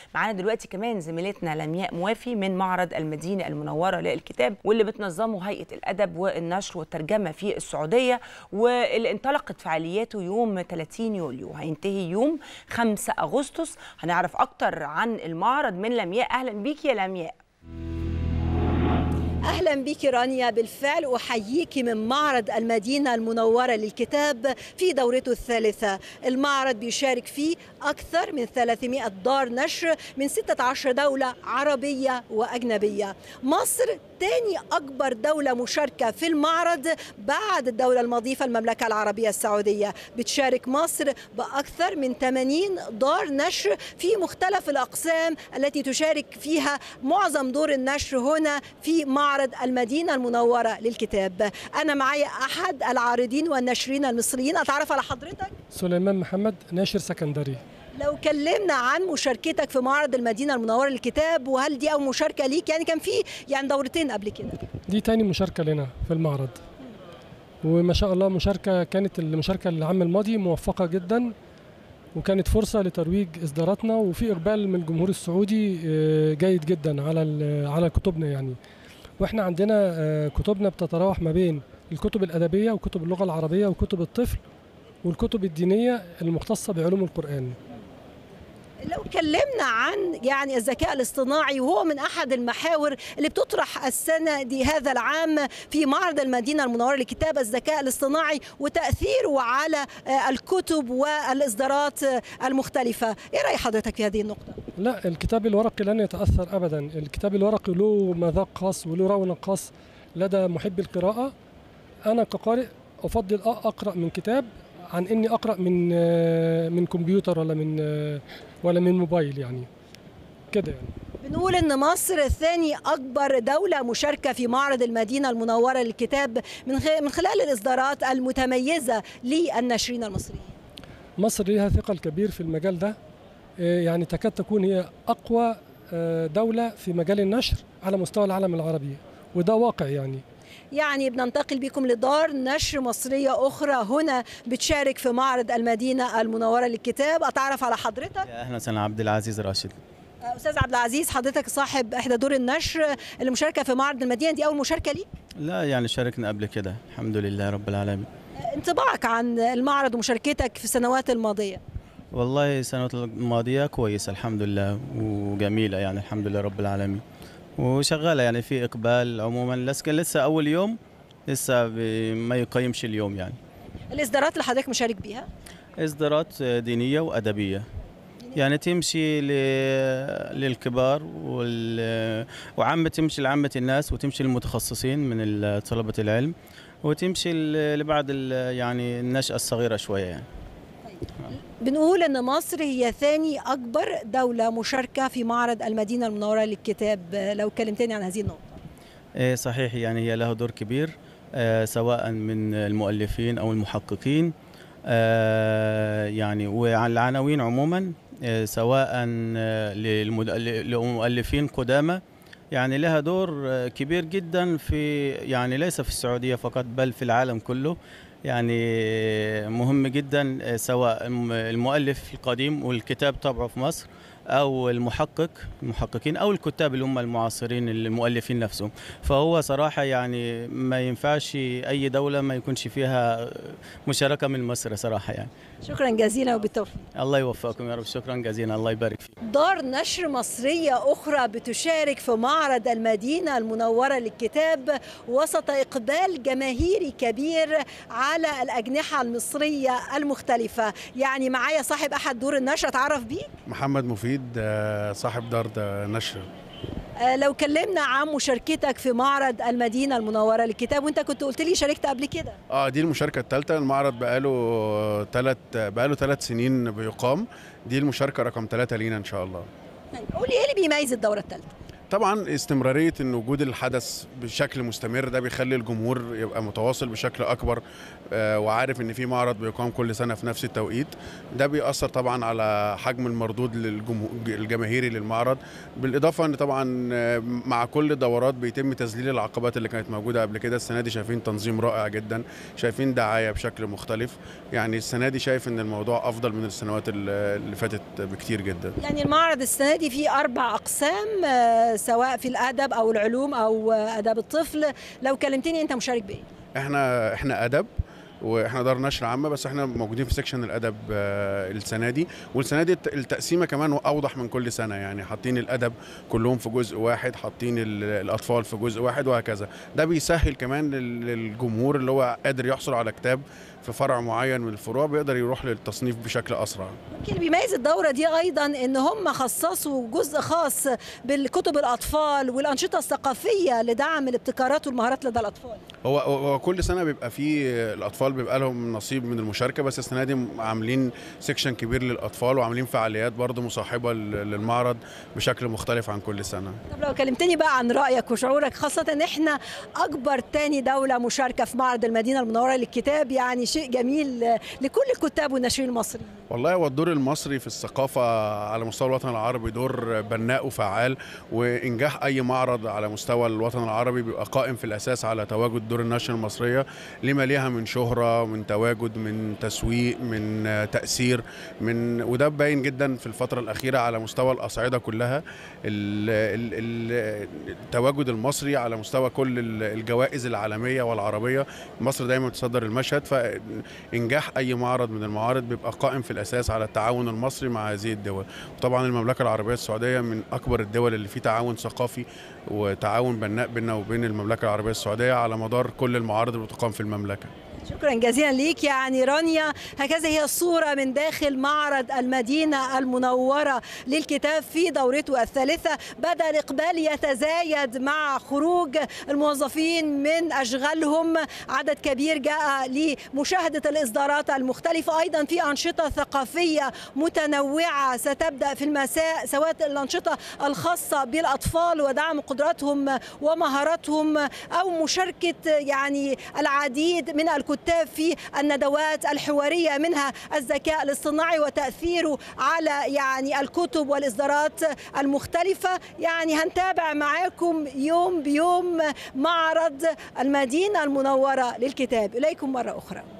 معانا دلوقتي كمان زميلتنا لمياء موافي من معرض المدينه المنوره للكتاب واللي بتنظمه هيئه الادب والنشر والترجمه في السعوديه واللي انطلقت فعالياته يوم 30 يوليو هينتهي يوم 5 اغسطس هنعرف اكتر عن المعرض من لمياء اهلا بيكي يا لمياء اهلا بك رانيا بالفعل احييك من معرض المدينه المنوره للكتاب في دورته الثالثه المعرض بيشارك فيه اكثر من 300 دار نشر من 16 دوله عربيه واجنبيه مصر ثاني اكبر دوله مشاركه في المعرض بعد الدوله المضيفه المملكه العربيه السعوديه بتشارك مصر باكثر من 80 دار نشر في مختلف الاقسام التي تشارك فيها معظم دور النشر هنا في معرض المدينه المنوره للكتاب انا معايا احد العارضين والناشرين المصريين اتعرف على حضرتك سليمان محمد ناشر سكندري لو كلمنا عن مشاركتك في معرض المدينه المنوره للكتاب وهل دي اول مشاركه ليك يعني كان في يعني دورتين قبل كده دي تاني مشاركة لنا في المعرض وما شاء الله مشاركة كانت المشاركة العام الماضي موفقة جدا وكانت فرصة لترويج إصداراتنا وفي إقبال من الجمهور السعودي آه، جيد جدا على ال- على كتبنا يعني واحنا عندنا آه، كتبنا بتتراوح ما بين الكتب الأدبية وكتب اللغة العربية وكتب الطفل والكتب الدينية المختصة بعلوم القرآن لو كلمنا عن يعني الذكاء الاصطناعي وهو من احد المحاور اللي بتطرح السنه دي هذا العام في معرض المدينه المنوره للكتاب الذكاء الاصطناعي وتاثيره على آه، الكتب والاصدارات آه، المختلفه ايه راي حضرتك في هذه النقطه لا الكتاب الورقي لن يتأثر أبدا الكتاب الورقي له مذاق خاص وله رونق خاص لدى محبي القراءة أنا كقارئ أفضل أ- أقرأ من كتاب عن إني أقرأ من آه، من كمبيوتر ولا من آه، ولا من موبايل يعني كده يعني بنقول ان مصر ثاني اكبر دوله مشاركه في معرض المدينه المنوره للكتاب من خ- من خلال الاصدارات المتميزه للناشرين المصريين مصر لها ثقل كبير في المجال ده آه، يعني تكاد تكون هي أقوى آه، دولة في مجال النشر على مستوى العالم العربي وده واقع يعني يعني بننتقل بكم لدار نشر مصرية أخرى هنا بتشارك في معرض المدينة المنورة للكتاب أتعرف على حضرتك يا اهلا وسهلا عبد العزيز راشد أستاذ عبد العزيز حضرتك صاحب إحدى دور النشر المشاركة في معرض المدينة دي أول مشاركة ليك لا يعني شاركنا قبل كده الحمد لله رب العالمين انطباعك عن المعرض ومشاركتك في السنوات الماضية والله السنوات الماضية كويسة الحمد لله وجميلة يعني الحمد لله رب العالمين وشغالة يعني في إقبال عموما لكن لسه أول يوم لسه ب- ما يقيمش اليوم يعني الإصدارات اللي حضرتك مشارك بيها إصدارات دينية وأدبية يعني تمشي ل- للكبار وال... وعامة تمشي لعامة الناس وتمشي للمتخصصين من ال- طلبة العلم وتمشي ل- لبعض ال- يعني النشأة الصغيرة شوية يعني بنقول ان مصر هي ثاني اكبر دوله مشاركه في معرض المدينه المنوره للكتاب لو كلمتني عن هذه النقطه إيه صحيح يعني هي لها دور كبير آه، سواء من المؤلفين او المحققين آه، يعني وعن العناوين عموما آه، سواء آه، للمد- للمؤلفين قدامى يعني لها دور آه، كبير جدا في يعني ليس في السعوديه فقط بل في العالم كله يعني مهم جدا آه، سواء الم- المؤلف القديم والكتاب طبعه في مصر او المحقق المحققين او الكتاب اللي هم المعاصرين المؤلفين نفسهم فهو صراحه يعني ما ينفعش اي دوله ما يكونش فيها مشاركه من مصر صراحه يعني شكرا جزيلا وبالتوفيق الله يوفقكم يا رب شكرا جزيلا الله يبارك فيك دار نشر مصرية أخرى بتشارك في معرض المدينة المنورة للكتاب وسط إقبال جماهيري كبير على الأجنحة المصرية المختلفة يعني معايا صاحب أحد دور النشر أتعرف بيه محمد مفيد آه، صاحب دار ده نشر آه، لو كلمنا عن مشاركتك في معرض المدينة المنورة للكتاب وانت كنت قلت لي شاركت قبل كده اه دي المشاركه الثالثه المعرض بقاله ثلاث بقاله ثلاث سنين بيقام دي المشاركه رقم ثلاثة لينا ان شاء الله طيب قولي ايه اللي بيميز الدورة الثالثة طبعا استمراريه ان وجود الحدث بشكل مستمر ده بيخلي الجمهور يبقى متواصل بشكل اكبر آه، وعارف ان في معرض بيقام كل سنه في نفس التوقيت ده بيأثر طبعا على حجم المردود للجمهور الجماهيري للمعرض بالاضافه ان طبعا آه، مع كل الدورات بيتم تذليل العقبات اللي كانت موجوده قبل كده السنه دي شايفين تنظيم رائع جدا شايفين دعايه بشكل مختلف يعني السنه دي شايف ان الموضوع افضل من السنوات اللي اللي فاتت بكتير جدا يعني المعرض السنة دي فيه أربع أقسام آه، سواء في الأدب أو العلوم أو آه، أدب الطفل لو كلمتني أنت مشارك بإيه؟ احنا احنا ادب واحنا دار نشر عامه بس احنا موجودين في سيكشن الادب آه، السنه دي والسنه دي الت- التقسيمه كمان اوضح من كل سنه يعني حاطين الادب كلهم في جزء واحد حاطين ال- الاطفال في جزء واحد وهكذا ده بيسهل كمان لل- للجمهور اللي هو قادر يحصل على كتاب في فرع معين من الفروع بيقدر يروح للتصنيف بشكل اسرع يمكن اللي بيميز الدورة دي أيضا إن هم خصصوا جزء خاص بالكتب الأطفال والأنشطة الثقافية لدعم الابتكارات والمهارات لدى الأطفال هو هو كل سنه بيبقى فيه الاطفال بيبقى لهم نصيب من المشاركه بس السنه دي عاملين سيكشن كبير للاطفال وعاملين فعاليات برضه مصاحبه لل- للمعرض بشكل مختلف عن كل سنه طب لو كلمتني بقى عن رأيك وشعورك خاصة إن إحنا أكبر تاني دولة مشاركة في معرض المدينة المنورة للكتاب يعني شيء جميل لكل الكتاب والناشرين المصريين والله هو الدور المصري في الثقافة على مستوى الوطن العربي دور بناء وفعال وإنجاح أي معرض على مستوى الوطن العربي بيبقى قائم في الأساس على تواجد دور النشر المصرية لما ليها من شهرة من تواجد من تسويق من آه، تأثير من وده باين جدا في الفترة الأخيرة على مستوى الأصعدة كلها ال- ال- ال- التواجد المصري على مستوى كل ال- الجوائز العالمية والعربية مصر دايما تصدر المشهد فإنجاح أي معرض من المعارض بيبقى قائم في الأساس على التعاون المصري مع هذه الدول وطبعا المملكة العربية السعودية من أكبر الدول اللي فيه تعاون ثقافي وتعاون بناء بيننا وبين المملكة العربية السعودية على مدار كل المعارض اللي بتقام في المملكة شكرا جزيلا ليك يعني رانيا هكذا هي الصورة من داخل معرض المدينة المنورة للكتاب في دورته الثالثة بدأ الإقبال يتزايد مع خروج الموظفين من أشغالهم عدد كبير جاء لمشاهدة الإصدارات المختلفة أيضا في أنشطة ثقافية متنوعة ستبدأ في المساء سواء الأنشطة الخاصة بالأطفال ودعم قدراتهم ومهاراتهم أو مشاركة يعني العديد من الكتاب في الندوات الحوارية منها الذكاء الاصطناعي وتأثيره على يعني الكتب والإصدارات المختلفة يعني هنتابع معاكم يوم بيوم معرض المدينة المنورة للكتاب إليكم مرة أخرى